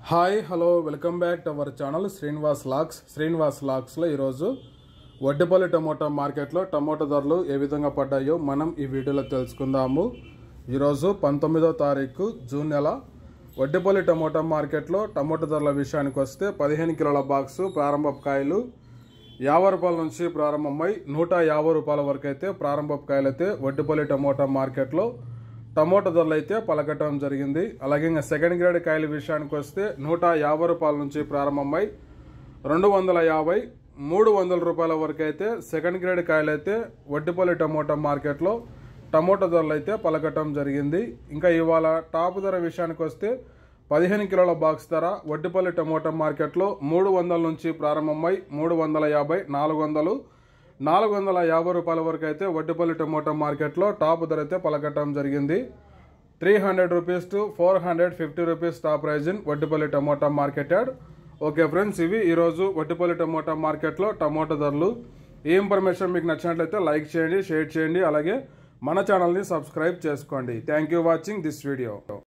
hi hello welcome back to our channel Srinivas లాక్స్ శ్రీనివాస్ లాక్స్లో ఈరోజు వడ్డేపల్లి టమోటా మార్కెట్లో టమోటా ధరలు ఏ విధంగా పడ్డాయో మనం ఈ వీడియోలో తెలుసుకుందాము ఈరోజు పంతొమ్మిదో తారీఖు జూన్ నెల వడ్డేపల్లి టమోటా మార్కెట్లో టమోటా ధరల విషయానికి వస్తే పదిహేను కిలోల బాక్సు ప్రారంభ కాయలు యాభై రూపాయల నుంచి ప్రారంభమై నూట యాభై రూపాయల వరకు అయితే ప్రారంభ కాయలు అయితే వడ్డేపల్లి టమోటా మార్కెట్లో టమోటా ధరలు అయితే పలకటం జరిగింది అలాగే ఇంకా సెకండ్ గ్రేడ్ కాయల విషయానికి వస్తే నూట యాభై రూపాయల నుంచి ప్రారంభమై రెండు వందల యాభై మూడు వందల రూపాయల వరకు అయితే సెకండ్ గ్రేడ్ కాయలు అయితే వడ్డిపల్లి టమోటా మార్కెట్లో టమోటా ధరలు అయితే పలకటం జరిగింది ఇంకా ఇవాళ టాప్ ధర విషయానికి వస్తే పదిహేను కిలోల బాక్స్ ధర వడ్డిపల్లి టమోటా మార్కెట్లో మూడు వందల నుంచి ప్రారంభమై మూడు వందల యాభై నాలుగు వందలు నాలుగు వందల యాభై రూపాయల వరకు అయితే వడ్డిపల్లి టమోటా మార్కెట్లో టాప్ ధర అయితే పలకటం జరిగింది three hundred rupees to four hundred fifty rupees top price in Vaddipalli tomato market yard okay friends ఇవి ఈరోజు వడ్డిపల్లి టమోటా మార్కెట్లో టమోటా ధరలు ఈ ఇన్ఫర్మేషన్ మీకు నచ్చినట్లయితే లైక్ చేయండి షేర్ చేయండి అలాగే మన ఛానల్ని సబ్స్క్రైబ్ చేసుకోండి thank you watching this video